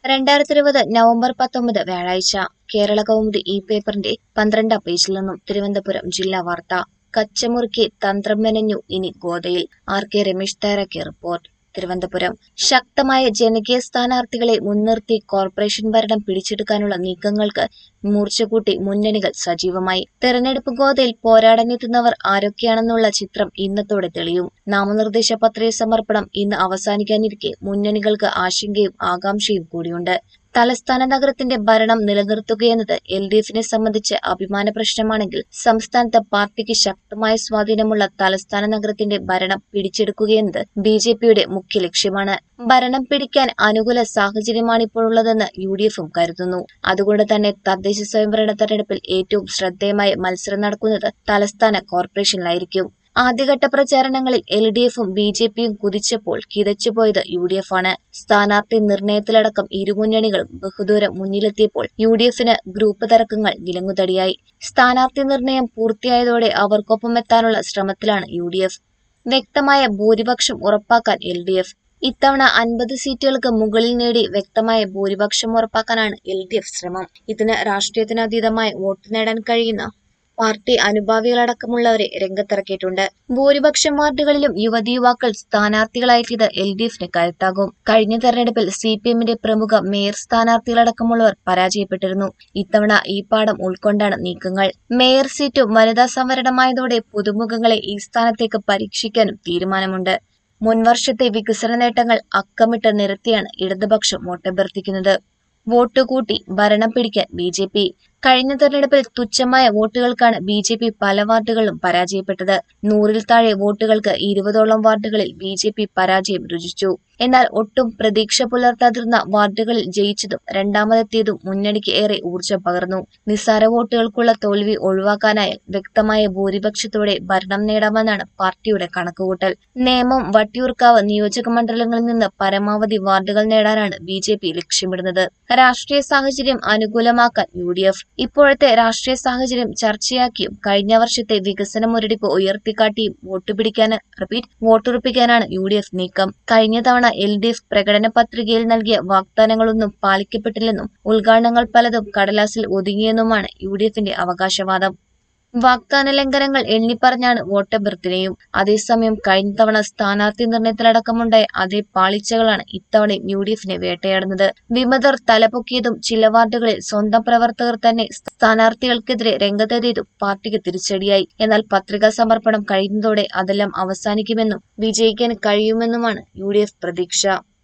രണ്ടായിരത്തി ഇരുപത് നവംബർ പത്തൊമ്പത് വ്യാഴാഴ്ച കേരള കൗമുദി ഈ പേപ്പറിന്റെ പന്ത്രണ്ടാം പേജിൽ നിന്നും തിരുവനന്തപുരം ജില്ലാ വാർത്ത കച്ചമുറുക്കി തന്ത്രം മെനഞ്ഞു ഇനി ഗോതയിൽ ആർ കെ രമേശ് തയ്യാറാക്കിയ റിപ്പോർട്ട് തിരുവനന്തപുരം ശക്തമായ ജനകീയ സ്ഥാനാർത്ഥികളെ മുൻനിർത്തി കോർപ്പറേഷൻ ഭരണം പിടിച്ചെടുക്കാനുള്ള നീക്കങ്ങൾക്ക് മൂർച്ചകൂട്ടി മുന്നണികൾ സജീവമായി തെരഞ്ഞെടുപ്പ് ഗോതയിൽ പോരാടാനെത്തുന്നവർ ആരൊക്കെയാണെന്നുള്ള ചിത്രം ഇന്നത്തോടെ തെളിയും നാമനിർദ്ദേശ പത്രിക സമർപ്പണം ഇന്ന് അവസാനിക്കാനിരിക്കെ മുന്നണികൾക്ക് ആശങ്കയും ആകാംക്ഷയും കൂടിയുണ്ട് തലസ്ഥാന നഗരത്തിന്റെ ഭരണം നിലനിർത്തുകയെന്നത് എൽ ഡി എഫിനെ സംബന്ധിച്ച് അഭിമാന പ്രശ്നമാണെങ്കിൽ സംസ്ഥാനത്ത് പാർട്ടിക്ക് ശക്തമായ സ്വാധീനമുള്ള തലസ്ഥാന നഗരത്തിന്റെ ഭരണം പിടിച്ചെടുക്കുകയെന്നത് ബി ജെ പിയുടെ മുഖ്യ ലക്ഷ്യമാണ് ഭരണം പിടിക്കാൻ അനുകൂല സാഹചര്യമാണിപ്പോഴുള്ളതെന്ന് യു ഡി എഫും കരുതുന്നു അതുകൊണ്ട് തന്നെ തദ്ദേശ സ്വയംഭരണ തെരഞ്ഞെടുപ്പിൽ ഏറ്റവും ശ്രദ്ധേയമായ മത്സരം നടക്കുന്നത് തലസ്ഥാന കോർപ്പറേഷനിലായിരിക്കും ആദ്യഘട്ട പ്രചാരണങ്ങളിൽ എൽ ഡി എഫും ബി ജെ പിയും കുതിച്ചപ്പോൾ കിതച്ചുപോയത് യു ഡി എഫ് ആണ് സ്ഥാനാർത്ഥി നിർണയത്തിലടക്കം ഇരുമുന്നണികളും ബഹുദൂരം മുന്നിലെത്തിയപ്പോൾ യു ഡി എഫിന് ഗ്രൂപ്പ് തർക്കങ്ങൾ വിലങ്ങുതടിയായി സ്ഥാനാർത്ഥി നിർണയം പൂർത്തിയായതോടെ അവർക്കൊപ്പം എത്താനുള്ള ശ്രമത്തിലാണ് യു ഡി എഫ് വ്യക്തമായ ഭൂരിപക്ഷം ഉറപ്പാക്കാൻ എൽ ഡി എഫ് ഇത്തവണ അൻപത് സീറ്റുകൾക്ക് മുകളിൽ നേടി വ്യക്തമായ ഭൂരിപക്ഷം ഉറപ്പാക്കാനാണ് എൽ ഡി എഫ് ശ്രമം ഇതിന് രാഷ്ട്രീയത്തിനതീതമായ വോട്ട് നേടാൻ കഴിയുന്ന പാർട്ടി അനുഭാവികളടക്കമുള്ളവരെ രംഗത്തിറക്കിയിട്ടുണ്ട് ഭൂരിപക്ഷം വാർഡുകളിലും യുവതി യുവാക്കൾ സ്ഥാനാർത്ഥികളായെത്തിയത് എൽ ഡി എഫിന് കരുത്താകും കഴിഞ്ഞ തെരഞ്ഞെടുപ്പിൽ സി പി എമ്മിന്റെ പ്രമുഖ മേയർ സ്ഥാനാർത്ഥികളടക്കമുള്ളവർ പരാജയപ്പെട്ടിരുന്നു ഇത്തവണ ഈ പാഠം ഉൾക്കൊണ്ടാണ് നീക്കങ്ങൾ മേയർ സീറ്റും വനിതാ സംവരണമായതോടെ പുതുമുഖങ്ങളെ ഈ സ്ഥാനത്തേക്ക് പരീക്ഷിക്കാനും തീരുമാനമുണ്ട് മുൻവർഷത്തെ വികസന നേട്ടങ്ങൾ അക്കമിട്ട് നിരത്തിയാണ് ഇടതുപക്ഷം വോട്ടഭ്യർത്ഥിക്കുന്നത് വോട്ട് കൂട്ടി ഭരണം പിടിക്കാൻ ബി ജെ പി കഴിഞ്ഞ തെരഞ്ഞെടുപ്പിൽ തുച്ഛമായ വോട്ടുകൾക്കാണ് ബി ജെ പി പല വാർഡുകളിലും പരാജയപ്പെട്ടത് നൂറിൽ താഴെ വോട്ടുകൾക്ക് ഇരുപതോളം വാർഡുകളിൽ ബി ജെ പി പരാജയം രുചിച്ചു എന്നാൽ ഒട്ടും പ്രതീക്ഷ പുലർത്താതിരുന്ന വാർഡുകളിൽ ജയിച്ചതും രണ്ടാമതെത്തിയതും മുന്നണിക്ക് ഏറെ ഊർജ്ജം പകർന്നു നിസ്സാര വോട്ടുകൾക്കുള്ള തോൽവി ഒഴിവാക്കാനായാൽ വ്യക്തമായ ഭൂരിപക്ഷത്തോടെ ഭരണം നേടാമെന്നാണ് പാർട്ടിയുടെ കണക്കുകൂട്ടൽ നേമം വട്ടിയൂർക്കാവ് നിയോജക മണ്ഡലങ്ങളിൽ നിന്ന് പരമാവധി വാർഡുകൾ നേടാനാണ് ബി ജെ പി ലക്ഷ്യമിടുന്നത് രാഷ്ട്രീയ സാഹചര്യം അനുകൂലമാക്കാൻ യു ഡി എഫ് ഇപ്പോഴത്തെ രാഷ്ട്രീയ സാഹചര്യം ചർച്ചയാക്കിയും കഴിഞ്ഞ വർഷത്തെ വികസന മുരടിപ്പ് ഉയർത്തിക്കാട്ടിയും വോട്ട് പിടിക്കാൻ റിപ്പീറ്റ് വോട്ടുറപ്പിക്കാനാണ് യു ഡി എഫ് നീക്കം കഴിഞ്ഞ തവണ എൽ ഡി എഫ് പ്രകടന പത്രികയിൽ നൽകിയ വാഗ്ദാനങ്ങളൊന്നും പാലിക്കപ്പെട്ടില്ലെന്നും ഉദ്ഘാടനങ്ങൾ പലതും കടലാസിൽ ഒതുങ്ങിയെന്നുമാണ് യു ഡി എഫിന്റെ അവകാശവാദം വാഗ്ദാന ലംഘനങ്ങൾ എണ്ണിപ്പറഞ്ഞാണ് വോട്ടഭ്യർത്ഥനയും അതേസമയം കഴിഞ്ഞ തവണ സ്ഥാനാർത്ഥി നിർണയത്തിലടക്കമുണ്ടായ അതേ പാളിച്ചകളാണ് ഇത്തവണയും യു ഡി എഫിനെ വേട്ടയാടുന്നത് വിമതർ തലപൊക്കിയതും ചില വാർഡുകളിൽ സ്വന്തം പ്രവർത്തകർ തന്നെ സ്ഥാനാർത്ഥികൾക്കെതിരെ രംഗത്തെത്തിയതും പാർട്ടിക്ക് തിരിച്ചടിയായി എന്നാൽ പത്രികാ സമർപ്പണം കഴിയുന്നതോടെ അതെല്ലാം അവസാനിക്കുമെന്നും വിജയിക്കാൻ കഴിയുമെന്നുമാണ് യു പ്രതീക്ഷ